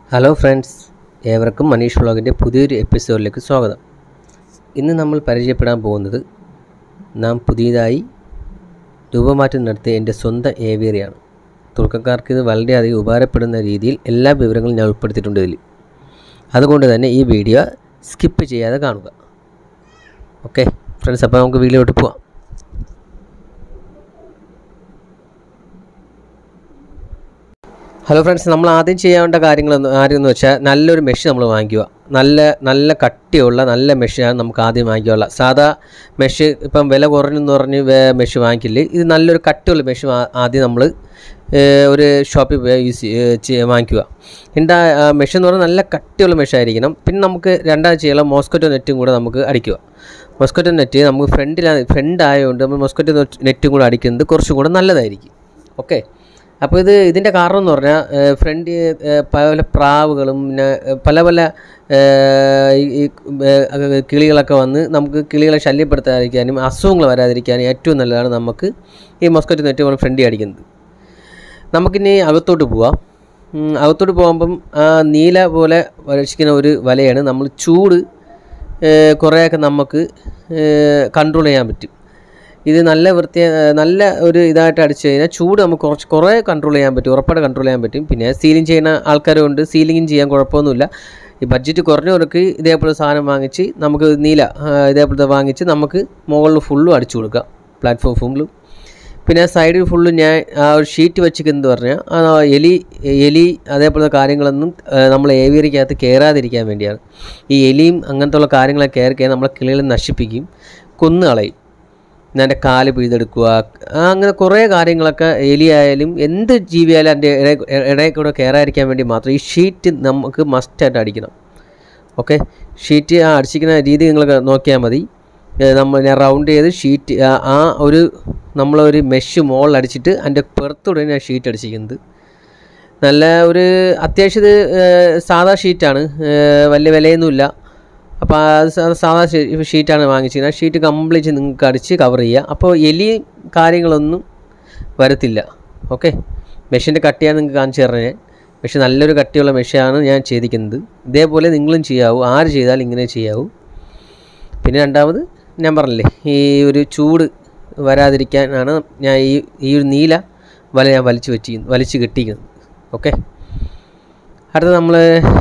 hello friends ഏവർക്കും മനീഷ് വ്ളോഗിൻ്റെ പുതിയൊരു എപ്പിസോഡിലേക്ക് സ്വാഗതം ഇന്ന് നമ്മൾ പരിചയപ്പെടാൻ പോകുന്നത് നാം പുതിയതായി രൂപമാറ്റം നടത്തിയ എൻ്റെ സ്വന്തം ഏവിയറിയാണ് തുടക്കക്കാർക്ക് ഇത് വളരെയധികം ഉപകാരപ്പെടുന്ന രീതിയിൽ എല്ലാ വിവരങ്ങളും ഞാൻ ഉൾപ്പെടുത്തിയിട്ടുണ്ട് ഇതിൽ അതുകൊണ്ട് തന്നെ ഈ വീഡിയോ സ്കിപ്പ് ചെയ്യാതെ കാണുക ഓക്കെ ഫ്രണ്ട്സ് അപ്പോൾ നമുക്ക് വീഡിയോട്ട് പോവാം ഹലോ ഫ്രണ്ട്സ് നമ്മൾ ആദ്യം ചെയ്യേണ്ട കാര്യങ്ങളെന്ന് ആരെന്ന് വെച്ചാൽ നല്ലൊരു മെഷീൻ നമ്മൾ വാങ്ങിക്കുക നല്ല നല്ല കട്ടിയുള്ള നല്ല മെഷീനാണ് നമുക്ക് ആദ്യം വാങ്ങിക്കാനുള്ള സാധാ മെഷ് ഇപ്പം വില കുറഞ്ഞെന്ന് പറഞ്ഞ് മെഷ് വാങ്ങിക്കില്ലേ ഇത് നല്ലൊരു കട്ടിയുള്ള മെഷീൻ ആദ്യം നമ്മൾ ഒരു ഷോപ്പിൽ യൂസ് ചെയ്യ- വാങ്ങിക്കുക എന്താ മെഷീൻ എന്ന് പറഞ്ഞാൽ നല്ല കട്ടിയുള്ള മെഷായിരിക്കണം പിന്നെ നമുക്ക് രണ്ടാഴ്ച ചെയ്യാനുള്ള മോസ്കറ്റോ നെറ്റും കൂടെ നമുക്ക് അടിക്കുക മോസ്കറ്റോ നെറ്റ് നമുക്ക് ഫ്രണ്ടിലാണ് ഫ്രണ്ട് ആയതുകൊണ്ട് നമ്മൾ മോസ്കറ്റോ നെറ്റും കൂടെ അടിക്കുന്നത് കുറച്ചും കൂടെ നല്ലതായിരിക്കും ഓക്കെ അപ്പോൾ ഇത് ഇതിൻ്റെ കാരണം എന്ന് പറഞ്ഞാൽ ഫ്രണ്ട് പല പ്രാവുകളും പിന്നെ പല പല ഈ ഈ, ഏ, കിളികളൊക്കെ വന്ന് നമുക്ക് കിളികളെ ശല്യപ്പെടുത്താതിരിക്കാനും അസുഖങ്ങൾ വരാതിരിക്കാനും ഏറ്റവും നല്ലതാണ് നമുക്ക് ഈ മസ്കറ്റ് നെറ്റ് നമ്മൾ ഫ്രണ്ടിൽ അടിക്കുന്നത് നമുക്കിനി അകത്തോട്ട് പോവാം ഉം, അകത്തോട്ട് പോകുമ്പം ആ നീല പോലെ വരച്ചിരിക്കുന്ന ഒരു വലയാണ് നമ്മൾ ചൂട് ഏ, കുറേയൊക്കെ നമുക്ക് കൺട്രോൾ ചെയ്യാൻ പറ്റും ഇത് നല്ല വൃത്തി നല്ല ഒരു ഇതായിട്ട് അടിച്ചു കഴിഞ്ഞാൽ ചൂട് നമുക്ക് കുറച്ച് കുറേ കൺട്രോൾ ചെയ്യാൻ പറ്റും ഉറപ്പായിട്ട് കൺട്രോൾ ചെയ്യാൻ പറ്റും പിന്നെ സീലിംഗ് ചെയ്യുന്ന ആൾക്കാരുണ്ട് സീലിംഗും ചെയ്യാൻ കുഴപ്പമൊന്നുമില്ല ഈ ബഡ്ജറ്റ് കുറഞ്ഞവർക്ക് ഇതേപോലെ സാധനം വാങ്ങിച്ച് നമുക്ക് നീല ആ, ഇതേപോലത്തെ വാങ്ങിച്ച് നമുക്ക് മുകളിൽ ഫുള്ളും അടിച്ചു കൊടുക്കാം പ്ലാറ്റ്ഫോം ഫുള്ളും പിന്നെ സൈഡിൽ ഫുള്ളും ഞാൻ ആ ഒരു ഷീറ്റ് വെച്ചിരിക്കുന്നത് പറഞ്ഞാൽ ആ എലി എലി അതേപോലത്തെ കാര്യങ്ങളൊന്നും ആ, നമ്മൾ ഏവിയറിക്കകത്ത് കയറാതിരിക്കാൻ വേണ്ടിയാണ് ഈ എലിയും അങ്ങനത്തെ ഉള്ള കാര്യങ്ങളൊക്കെ കയറി കഴിഞ്ഞാൽ നമ്മളെ കിളികളെ നശിപ്പിക്കും കൊന്നു കളയും പിന്നെ അതിൻ്റെ കാല് പിഴുതെടുക്കുക ആ, അങ്ങനെ കുറേ കാര്യങ്ങളൊക്കെ എലിയായാലും എന്ത് ജീവിയായാലും അതിൻ്റെ ഇടയിൽ ഇടയിൽ കൂടെ കയറാതിരിക്കാൻ വേണ്ടി മാത്രം ഈ ഷീറ്റ് നമുക്ക് മസ്റ്റായിട്ട് അടിക്കണം ഓക്കെ ഷീറ്റ് ആ അടിച്ചിരിക്കുന്ന രീതി നിങ്ങൾ നോക്കിയാൽ മതി ഏ, നമ്മൾ ഞാൻ റൗണ്ട് ചെയ്ത് ഷീറ്റ് ആ- ആ ഒരു നമ്മളൊരു മെഷ് മുകളിൽ അടിച്ചിട്ട് അതിൻ്റെ പുറത്തൂടെ ഞാൻ ഷീറ്റ് അടിച്ചിരിക്കുന്നത് നല്ല ഒരു അത്യാവശ്യം ഇത് ഏ, സാധാ ഷീറ്റാണ് ഏ, വലിയ വിലയൊന്നുമില്ല അപ്പോൾ അത് സാ- സാധാ ഷീ- ഷീറ്റാണ് വാങ്ങിച്ചിരിക്കുന്നത് ആ ഷീറ്റ് കംപ്ലീറ്റ് നിങ്ങൾക്ക് അടിച്ച് കവർ ചെയ്യുക അപ്പോൾ എലി കാര്യങ്ങളൊന്നും വരത്തില്ല ഓക്കെ മെഷീൻ്റെ കട്ടിയാണ് നിങ്ങൾക്ക് കാണിച്ചു തരണേ ഞാൻ പക്ഷേ നല്ലൊരു കട്ടിയുള്ള മെഷീനാണ് ഞാൻ ചെയ്തിരിക്കുന്നത് ഇതേപോലെ നിങ്ങളും ചെയ്യാവൂ ആര് ചെയ്താലും ഇങ്ങനെ ചെയ്യാവൂ പിന്നെ രണ്ടാമത് ഞാൻ പറഞ്ഞില്ലേ ഈ ഒരു ചൂട് വരാതിരിക്കാനാണ് ഞാൻ ഈ ഈ ഒരു നീല വല ഞാൻ വലിച്ചു വെച്ച് വലിച്ചു കെട്ടിക്കുന്നത് ഓക്കെ അടുത്ത നമ്മൾ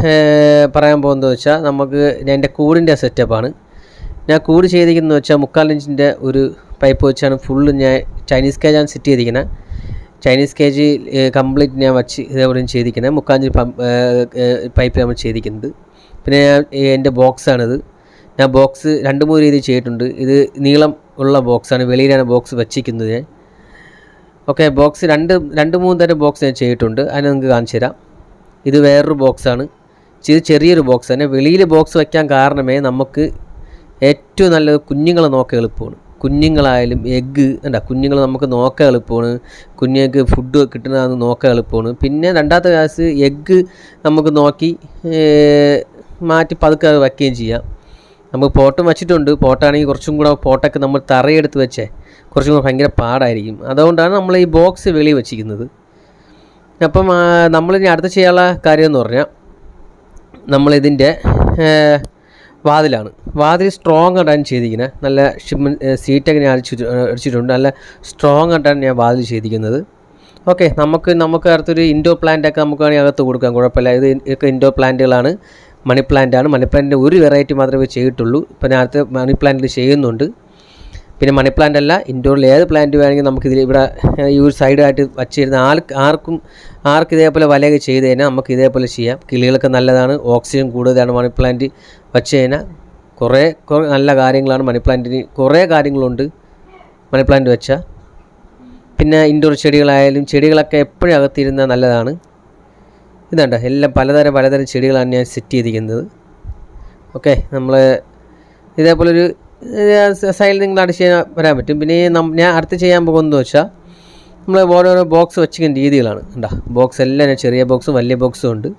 പറയാൻ പോകുന്നത് വെച്ചാൽ നമുക്ക് ഞാൻ എൻ്റെ കൂടിൻ്റെ സെറ്റപ്പാണ് ഞാൻ കൂട് ചെയ്തിരിക്കുന്നത് വെച്ചാൽ മുക്കാൽ ഇഞ്ചിൻ്റെ ഒരു പൈപ്പ് വെച്ചാണ് ഫുള്ള് ഞാൻ ചൈനീസ് കേജാണ് സെറ്റ് ചെയ്തിരിക്കുന്നത് ചൈനീസ് കേജ് കംപ്ലീറ്റ് ഞാൻ വച്ച് ഇതേപോലെ ചെയ്തിരിക്കുന്നത് മുക്കാഞ്ച് പൈപ്പ് നമ്മൾ ചെയ്തിരിക്കുന്നത് പിന്നെ ഞാൻ എൻ്റെ ബോക്സാണിത് ഞാൻ ബോക്സ് രണ്ട് മൂന്ന് രീതിയിൽ ചെയ്തിട്ടുണ്ട് ഇത് നീളം ഉള്ള ബോക്സാണ് വെളിയിലാണ് ബോക്സ് വച്ചിരിക്കുന്നത് ഞാൻ ഓക്കെ ബോക്സ് രണ്ട് രണ്ട് മൂന്ന് തരം ബോക്സ് ഞാൻ ചെയ്തിട്ടുണ്ട് അതിന് നിങ്ങൾക്ക് കാണിച്ചു തരാം ഇത് വേറൊരു ബോക്സാണ് ഇത് ചെറിയൊരു ബോക്സ് തന്നെ വെളിയിൽ ബോക്സ് വയ്ക്കാൻ കാരണമേ നമുക്ക് ഏറ്റവും നല്ലത് കുഞ്ഞുങ്ങളെ നോക്കാൻ എളുപ്പമാണ് കുഞ്ഞുങ്ങളായാലും എഗ്ഗ് എന്താ കുഞ്ഞുങ്ങൾ നമുക്ക് നോക്കാൻ എളുപ്പമാണ് കുഞ്ഞുങ്ങൾക്ക് ഫുഡ് കിട്ടുന്നതെന്ന് നോക്കാൻ എളുപ്പമാണ് പിന്നെ രണ്ടാമത്തെ ക്ലാസ് എഗ്ഗ് നമുക്ക് നോക്കി ഏർ, മാറ്റി പതുക്കെ അത് വയ്ക്കുകയും ചെയ്യാം നമുക്ക് പോട്ടും വെച്ചിട്ടുണ്ട് പോട്ടാണെങ്കിൽ കുറച്ചും കൂടെ പോട്ടൊക്കെ നമ്മൾ തറയെടുത്ത് വെച്ചേ കുറച്ചും കൂടെ ഭയങ്കര പാടായിരിക്കും അതുകൊണ്ടാണ് നമ്മൾ ഈ ബോക്സ് വെളിയിൽ വെച്ചിരിക്കുന്നത് അപ്പം ആ, നമ്മളിനി അടുത്ത ചെയ്യാനുള്ള കാര്യം എന്ന് പറഞ്ഞാൽ നമ്മളിതിൻ്റെ വാതിലാണ് വാതിൽ സ്ട്രോങ് ആയിട്ടാണ് ചെയ്തിരിക്കുന്നത് നല്ല ഷിമ്മൻ സീറ്റൊക്കെ ഞാൻ അടിച്ചു അടിച്ചിട്ടുണ്ട് നല്ല സ്ട്രോങ് ആയിട്ടാണ് ഞാൻ വാതിൽ ചെയ്തിരിക്കുന്നത് ഓക്കെ നമുക്ക് നമുക്ക് അടുത്തൊരു ഇൻഡോർ പ്ലാന്റ് ഒക്കെ നമുക്ക് വേണമെങ്കിൽ അകത്ത് കൊടുക്കാം കുഴപ്പമില്ല ഇത് ഒക്കെ ഇൻഡോർ പ്ലാന്റുകളാണ് മണി പ്ലാന്റ് ആണ് മണി പ്ലാന്റിൻ്റെ ഒരു വെറൈറ്റി മാത്രമേ ചെയ്തിട്ടുള്ളൂ ഇപ്പം ഞാൻ അടുത്ത് മണി പ്ലാന്റിൽ ചെയ്യുന്നുണ്ട് പിന്നെ മണി പ്ലാന്റ് അല്ല ഇൻഡോറിൽ ഏത് പ്ലാന്റ് വേണമെങ്കിൽ നമുക്ക് ഇതിൽ ഇവിടെ ഈ ഒരു സൈഡായിട്ട് വച്ചിരുന്ന ആർക്ക് ആർക്കും ആർക്ക് ഇതേപോലെ വലയൊക്കെ ചെയ്ത് കഴിഞ്ഞാൽ നമുക്ക് ഇതേപോലെ ചെയ്യാം കിളികൾക്ക് നല്ലതാണ് ഓക്സിജൻ കൂടുതലാണ് മണി പ്ലാന്റ് വച്ച് കഴിഞ്ഞാൽ കുറേ കുറേ നല്ല കാര്യങ്ങളാണ് മണി പ്ലാന്റിന് കുറേ കാര്യങ്ങളുണ്ട് മണി പ്ലാന്റ് വെച്ചാൽ പിന്നെ ഇൻഡോർ ചെടികളായാലും ചെടികളൊക്കെ എപ്പോഴും അകത്തിരുന്നാൽ നല്ലതാണ് ഇതുണ്ട് എല്ലാം പലതരം പലതരം ചെടികളാണ് ഞാൻ സെറ്റ് ചെയ്തിരിക്കുന്നത് ഓക്കെ നമ്മൾ ഇതേപോലൊരു സൈഡിൽ നിങ്ങൾ അടിച്ച് ചെയ്യാൻ വരാൻ പറ്റും പിന്നെ ഈ നം- ഞാൻ അടുത്ത് ചെയ്യാൻ പോകുന്നത് വെച്ചാൽ നമ്മൾ ഓരോരോ ബോക്സ് വെച്ചിരിക്കുന്ന രീതികളാണ് ഉണ്ടാ ബോക്സ് എല്ലാം ഞാൻ ചെറിയ ബോക്സും വലിയ ബോക്സും ഉണ്ട്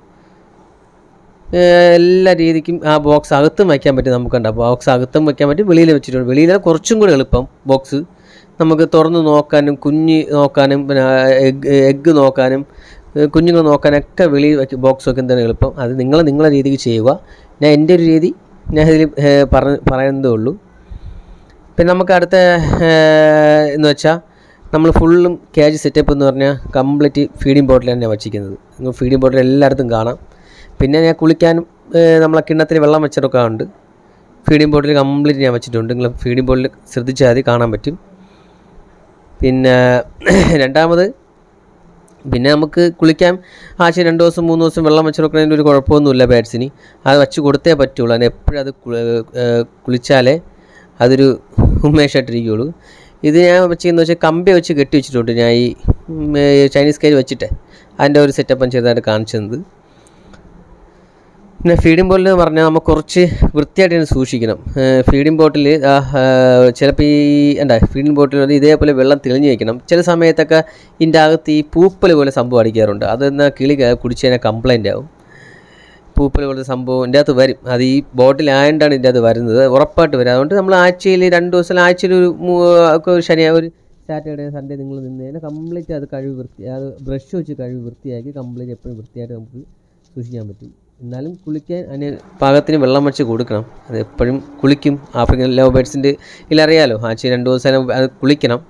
ഏഹ് എല്ലാ രീതിക്കും ആ ബോക്സ് അകത്തും വയ്ക്കാൻ പറ്റും നമുക്കുണ്ട് ബോക്സ് അകത്തും വയ്ക്കാൻ പറ്റും വെളിയിൽ വെച്ചിട്ടുണ്ട് വെളിയിൽ കുറച്ചും കൂടി എളുപ്പം ബോക്സ് നമുക്ക് തുറന്ന് നോക്കാനും കുഞ്ഞ് നോക്കാനും പിന്നെ എഗ് എഗ്ഗ് നോക്കാനും ഏഹ് കുഞ്ഞുങ്ങൾ നോക്കാനൊക്കെ വെളിയിൽ വെച്ച് ബോക്സ് വെക്കുന്നതാണ് എളുപ്പം അത് നിങ്ങൾ നിങ്ങളെ രീതിക്ക് ചെയ്യുക ഞാൻ എൻ്റെ ഒരു രീതി ഞാൻ ഇതിൽ പറഞ്ഞ് പറയുന്നതേ ഉള്ളൂ പിന്നെ നമുക്ക് അടുത്ത ഏഹ്, എന്ന് വെച്ചാൽ നമ്മൾ ഫുള്ളും കേജ് സെറ്റപ്പ് എന്ന് പറഞ്ഞാൽ കംപ്ലീറ്റ് ഫീഡിംഗ് ബോട്ടിലാണ് ഞാൻ വച്ചിരിക്കുന്നത് നിങ്ങൾ ഫീഡിംഗ് ബോട്ടിൽ എല്ലായിടത്തും കാണാം പിന്നെ ഞാൻ കുളിക്കാനും ഏഹ്, നമ്മളെ കിണ്ണത്തിൽ വെള്ളം വെച്ചെടുക്കാൻ ഉണ്ട് ഫീഡിംഗ് ബോട്ടിൽ കംപ്ലീറ്റ് ഞാൻ വെച്ചിട്ടുണ്ട് നിങ്ങൾ ഫീഡിംഗ് ബോട്ടിൽ ശ്രദ്ധിച്ചാൽ മതി കാണാൻ പറ്റും പിന്നെ രണ്ടാമത് പിന്നെ നമുക്ക് കുളിക്കാൻ ആഴ്ച രണ്ട് ദിവസം മൂന്ന് ദിവസം വെള്ളം വെച്ച് കൊടുക്കുന്നതിൻ്റെ ഒരു കുഴപ്പമൊന്നുമില്ല ബാറ്റ്സിന് അത് വെച്ച് കൊടുത്തേ പറ്റുള്ളൂ അതിന് എപ്പോഴും അത് കുളി- ഏഹ് കുളിച്ചാലേ അതൊരു ഉന്മേഷമായിട്ടിരിക്കുകയുള്ളൂ ഇത് ഞാൻ വെച്ചെന്ന് വെച്ചാൽ കമ്പി വെച്ച് കെട്ടി വെച്ചിട്ടുണ്ട് ഞാൻ ഈ ഉം, ഏഹ് ചൈനീസ് കയറി വെച്ചിട്ട് അതിൻ്റെ ഒരു സെറ്റപ്പ് ചെറുതായിട്ട് കാണിച്ചു തന്നത് പിന്നെ ഫീഡിംഗ് ബോട്ടിൽ എന്ന് പറഞ്ഞാൽ നമുക്ക് കുറച്ച് വൃത്തിയായിട്ട് തന്നെ സൂക്ഷിക്കണം ഫീഡിംഗ് ബോട്ടിൽ ചിലപ്പോൾ ഈ എന്താ ഫീഡിംഗ് ബോട്ടിൽ ഇതേപോലെ വെള്ളം തെളിഞ്ഞ് വയ്ക്കണം ചില സമയത്തൊക്കെ ഇതിൻ്റെ അകത്ത് ഈ പൂപ്പൽ പോലെ സംഭവം അടിക്കാറുണ്ട് അതെന്നാൽ കിളി ക- കുടിച്ച് കഴിഞ്ഞാൽ കംപ്ലൈൻ്റ് ആവും പൂപ്പൽ പോലത്തെ സംഭവം ഇതിൻ്റെ അകത്ത് വരും അത് ഈ ബോട്ടിലായതുകൊണ്ടാണ് ഇതിൻ്റെ അകത്ത് വരുന്നത് ഉറപ്പായിട്ട് വരും അതുകൊണ്ട് നമ്മൾ ആഴ്ചയിൽ രണ്ട് ദിവസം ആഴ്ചയിൽ ഒരു മൂ- ഒക്കെ ഒരു ശനിയാ ഒരു സാറ്റർഡേ സൺഡേ നിങ്ങൾ നിന്ന് കഴിഞ്ഞാൽ കംപ്ലീറ്റ് അത് കഴുകി വൃത്തി അത് ബ്രഷ് വെച്ച് കഴുകി വൃത്തിയാക്കി കംപ്ലീറ്റ് എപ്പോഴും വൃത്തിയായിട്ട് നമുക്ക് സൂക്ഷിക്കാൻ പറ്റും എന്നാലും കുളിക്കാൻ അതിന് പാകത്തിന് വെള്ളം വെച്ച് കൊടുക്കണം അത് എപ്പോഴും കുളിക്കും ആഫ്രിക്കൻ ലവ് ബേഡ്സിൻ്റെ ഇതിലറിയാലോ ആഴ്ച രണ്ട് ദിവസം അത് കുളിക്കണം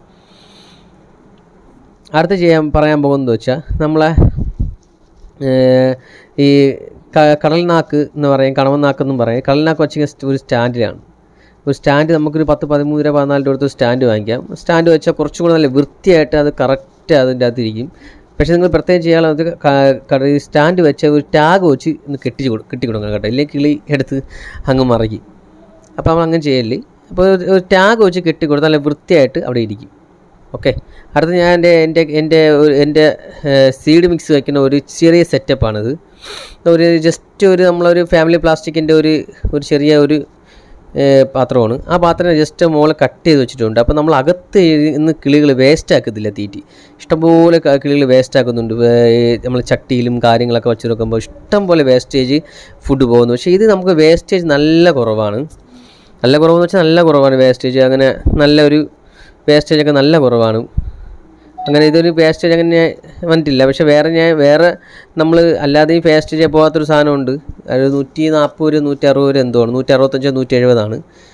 അടുത്ത് ചെയ്യാൻ പറയാൻ പോകുന്നത് വെച്ചാൽ നമ്മളെ ഏഹ്, ഈ ക- കടൽനാക്ക് എന്ന് പറയും കണവനാക്ക് എന്നും പറയും കടൽനാക്ക് വെച്ച ഒരു സ്റ്റാൻഡിലാണ് ഒരു സ്റ്റാൻഡ് നമുക്കൊരു പത്ത് പതിമൂന്ന് രൂപ പതിനാല് രൂപ കൊടുത്ത് സ്റ്റാൻഡ് വാങ്ങിക്കാം സ്റ്റാൻഡ് വെച്ചാൽ കുറച്ചും കൂടെ നല്ല വൃത്തിയായിട്ട് അത് കറക്റ്റ് അതിൻ്റെ അകത്ത് ഇരിക്കും പക്ഷേ നിങ്ങൾ പ്രത്യേകം ചെയ്യാനുള്ളത് ക- കട ഈ സ്റ്റാൻഡ് വെച്ച് ഒരു ടാഗ് വെച്ച് ഒന്ന് കെട്ടിച്ച് കൊടു കെട്ടി കൊടുക്കണം കേട്ടോ ഇല്ലെങ്കിൽ കിളി എടുത്ത് അങ്ങ് മറിക്കും അപ്പോൾ നമ്മൾ അങ്ങനെ ചെയ്യല്ലേ അപ്പോൾ ഒരു- ഒരു ടാഗ് വെച്ച് കെട്ടി കൊടുത്താൽ നല്ല വൃത്തിയായിട്ട് അവിടെ ഇരിക്കും ഓക്കെ അടുത്ത് ഞാൻ എൻ്റെ എൻ്റെ എൻ്റെ ഒരു എൻ്റെ സീഡ് മിക്സ് വയ്ക്കുന്ന ഒരു ചെറിയ സെറ്റപ്പാണിത് ഒരു ജസ്റ്റ് ഒരു നമ്മളൊരു ഫാമിലി പ്ലാസ്റ്റിക്കിൻ്റെ ഒരു ഒരു ചെറിയ ഒരു ഏഹ്, പാത്രമാണ് ആ പാത്രം ജസ്റ്റ് മുകളിൽ കട്ട് ചെയ്ത് വെച്ചിട്ടുണ്ട് അപ്പോൾ നമ്മൾ അകത്ത് ഇന്ന് കിളികൾ വേസ്റ്റ് ആക്കത്തില്ല തീറ്റി ഇഷ്ടംപോലെ കിളികൾ വേസ്റ്റ് ആക്കുന്നുണ്ട് നമ്മൾ ചട്ടിയിലും കാര്യങ്ങളൊക്കെ വെച്ച് നോക്കുമ്പോൾ ഇഷ്ടംപോലെ വേസ്റ്റേജ് ഫുഡ് പോകുന്നു പക്ഷേ ഇത് നമുക്ക് വേസ്റ്റേജ് നല്ല കുറവാണ് നല്ല കുറവെന്ന് വെച്ചാൽ നല്ല കുറവാണ് വേസ്റ്റേജ് അങ്ങനെ നല്ല ഒരു വേസ്റ്റേജ് ഒക്കെ നല്ല കുറവാണ് അങ്ങനെ ഇതൊരു വേസ്റ്റേജ് അങ്ങനെ വന്നിട്ടില്ല പക്ഷെ വേറെ ഞാൻ വേറെ നമ്മൾ അല്ലാതെ ഈ വേസ്റ്റേജ് പോകാത്തൊരു സാധനമുണ്ട് അത് നൂറ്റി നാൽപ്പത് രൂപ നൂറ്റി അറുപത് രൂപ എന്തോ ആണ് നൂറ്റി അറുപത്തഞ്ചോ നൂറ്റി എഴുപതാണ്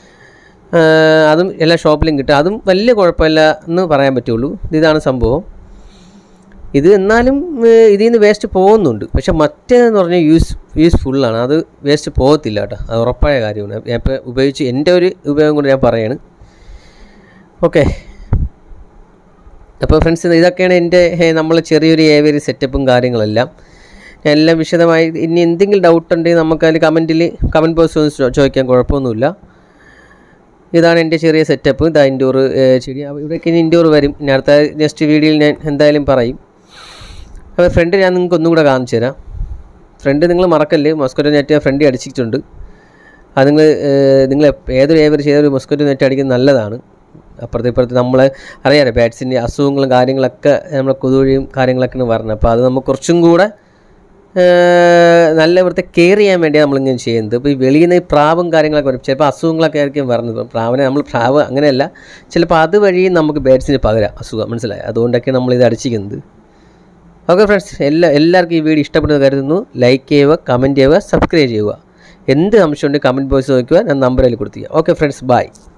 അതും എല്ലാ ഷോപ്പിലും കിട്ടും അതും വലിയ കുഴപ്പമില്ല എന്ന് പറയാൻ പറ്റുള്ളൂ ഇതാണ് സംഭവം ഇത് എന്നാലും ഏഹ്, ഇതിൽ നിന്ന് വേസ്റ്റ് പോകുന്നുണ്ട് പക്ഷെ മറ്റേതെന്ന് പറഞ്ഞാൽ യൂസ് യൂസ്ഫുള്ളാണ് അത് വേസ്റ്റ് പോകത്തില്ല കേട്ടോ അത് ഉറപ്പായ കാര്യമാണ് ഞാൻ ഇപ്പോൾ ഉപയോഗിച്ച് എൻ്റെ ഒരു ഉപയോഗം കൊണ്ട് ഞാൻ പറയാണ് ഓക്കെ അപ്പോൾ ഫ്രണ്ട്സ് ഇതൊക്കെയാണ് എൻ്റെ നമ്മൾ ചെറിയൊരു ഏവിയറി സെറ്റപ്പും കാര്യങ്ങളെല്ലാം ഞാൻ എല്ലാം വിശദമായി ഇനി എന്തെങ്കിലും ഡൗട്ട് ഉണ്ടെങ്കിൽ നമുക്ക് അതിൽ കമൻറ്റിൽ കമൻറ്റ് ബോക്സ് ചോദിക്കാൻ കുഴപ്പമൊന്നുമില്ല ഇതാണ് എൻ്റെ ചെറിയ സെറ്റപ്പ് ഇതാ ഇൻഡോർ ചെടി അപ്പോൾ ഇവിടേക്ക് ഇനി ഇൻഡോർ വരും ഇനി അടുത്ത നെക്സ്റ്റ് വീഡിയോയിൽ ഞാൻ എന്തായാലും പറയും അപ്പോൾ ഫ്രണ്ട് ഞാൻ നിങ്ങൾക്ക് ഒന്നും കൂടെ കാണിച്ചു തരാം ഫ്രണ്ട് നിങ്ങൾ മറക്കല്ലേ മസ്കോറ്റോ നെറ്റ് ഫ്രണ്ട് അടിച്ചിട്ടുണ്ട് അത് നിങ്ങൾ നിങ്ങൾ ഏതൊരു ഏവർ ചെയ്തൊരു മസ്കോറ്റോ നെറ്റ് അടിക്കുന്നത് നല്ലതാണ് അപ്പുറത്ത് ഇപ്പുറത്ത് നമ്മൾ അറിയാലോ ബാറ്റ്സിൻ്റെ അസുഖങ്ങളും കാര്യങ്ങളൊക്കെ നമ്മളെ കൊതുവഴിയും കാര്യങ്ങളൊക്കെയാണ് പറഞ്ഞത് അപ്പോൾ അത് നമുക്ക് കുറച്ചും കൂടെ ഏഹ്, നല്ല വൃത്തി കെയർ ചെയ്യാൻ വേണ്ടിയാണ് നമ്മളിങ്ങനെ ചെയ്യുന്നത് ഇപ്പോൾ ഈ വെളിയിൽ നിന്ന് ഈ പ്രാവും കാര്യങ്ങളൊക്കെ വരും ചിലപ്പോൾ അസുഖങ്ങളൊക്കെ ആയിരിക്കും പറഞ്ഞത് പ്രാവിനെ നമ്മൾ പ്രാവ് അങ്ങനെയല്ല ചിലപ്പോൾ അതുവഴി നമുക്ക് ബാറ്റ്സിന് പകരാം അസുഖം മനസ്സിലായി അതുകൊണ്ടൊക്കെയാണ് നമ്മളിത് അടിച്ചിരിക്കുന്നത് ഓക്കെ ഫ്രണ്ട്സ് എല്ലാ എല്ലാവർക്കും ഈ വീഡിയോ ഇഷ്ടപ്പെടുന്നത് കരുതുന്നു ലൈക്ക് ചെയ്യുക കമൻറ്റ് ചെയ്യുക സബ്സ്ക്രൈബ് ചെയ്യുക എന്ത് സംശയമുണ്ടെങ്കിൽ കമൻറ്റ് ബോക്സ് നോക്കുക ഞാൻ നമ്പറിൽ കൊടുത്തിരിക്കുക ഓക്കെ ഫ്രണ്ട്സ് ബൈ